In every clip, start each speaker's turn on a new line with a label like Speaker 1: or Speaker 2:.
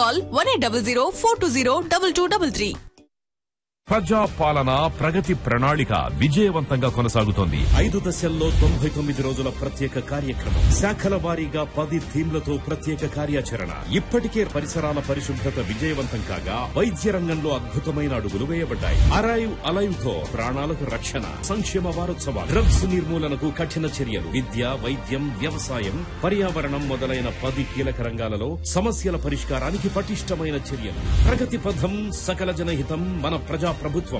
Speaker 1: Call one eight double zero four two zero double two double three
Speaker 2: ప్రజా పాలన ప్రగతి ప్రణాళిక విజయవంతంగా కొనసాగుతోంది
Speaker 3: ఐదు దశల్లో తొంభై తొమ్మిది రోజుల ప్రత్యేక కార్యక్రమం శాఖల వారీగా పది థీమ్లతో ప్రత్యేక కార్యాచరణ ఇప్పటికే పరిసరాల పరిశుభ్రత విజయవంతం కాగా వైద్య రంగంలో అద్భుతమైన అడుగులు వేయబడ్డాయి అరైవ్ అలైవ్ తో ప్రాణాలకు రక్షణ సంక్షేమ వారోత్సవాలు డ్రగ్స్ నిర్మూలనకు కఠిన చర్యలు విద్య వైద్యం వ్యవసాయం పర్యావరణం మొదలైన పది కీలక రంగాలలో సమస్యల పరిష్కారానికి పటిష్టమైన చర్యలు ప్రగతి పథం సకల జనహితం మన ప్రజా ప్రభుత్వం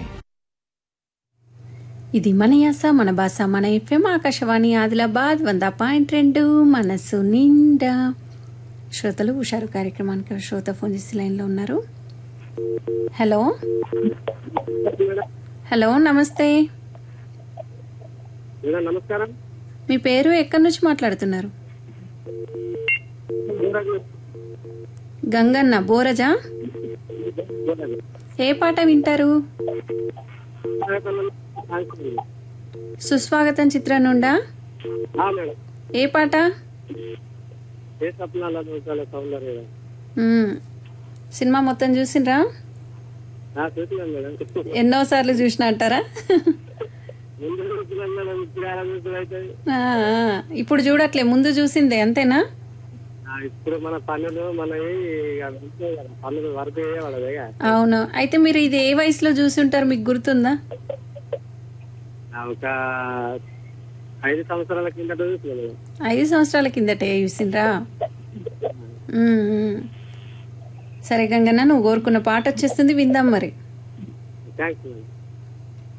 Speaker 4: ఇది మన యాస మన భాష మన ఎఫ్ఎం ఆకాశవాణి ఆదిలాబాద్ వంద పాయింట్ రెండు మనసు నిండా శ్రోతలు హుషారు కార్యక్రమానికి ఒక శ్రోత ఫోన్ చేసి లైన్లో ఉన్నారు హలో హలో నమస్తే
Speaker 5: మేడం నమస్కారం
Speaker 4: మీ పేరు ఎక్కడి నుంచి మాట్లాడుతున్నారు గంగన్న బోరజా ఏ పాట వింటారు సుస్వాగతం చిత్రం నుండా
Speaker 5: ఆ మేడం
Speaker 4: ఏ పాట
Speaker 5: ఏ స్వప్నాల దోషాల సౌందర్య
Speaker 4: మ్మ్. సినిమా మొత్తం చూసిండ్రా
Speaker 5: ఆ, చూసినాను మేడం
Speaker 4: ఎన్నోసార్లు చూసిన అంటారా
Speaker 5: ముందు చూసినాను మేడం ఇప్పుడు ఎలా చూసిన అయితే
Speaker 4: ఆ, ఆ. ఇప్పుడు చూడట్లే ముందు చూసిందే అంతేనా
Speaker 5: ఆ, ఇప్పుడు మన పనులు మనవి ఇక అంతే కదా. పనులు వర్క్ చేయవాళ్ళదే ఇక.
Speaker 4: అవును అయితే మీరు ఇది ఏ వయసులో చూసి ఉంటారు మీకు గుర్తుందా
Speaker 5: ఆ, ఒక ఐదు సంవత్సరాల కిందట చూసిన మేడం
Speaker 4: ఐదు సంవత్సరాల కిందటే చూసిండ్రా మ్మ్, మ్మ్. సరే గంగన్న నువ్వు కోరుకున్న పాట వచ్చేస్తుంది విందాం మరి
Speaker 5: థ్యాంక్స్ మేడం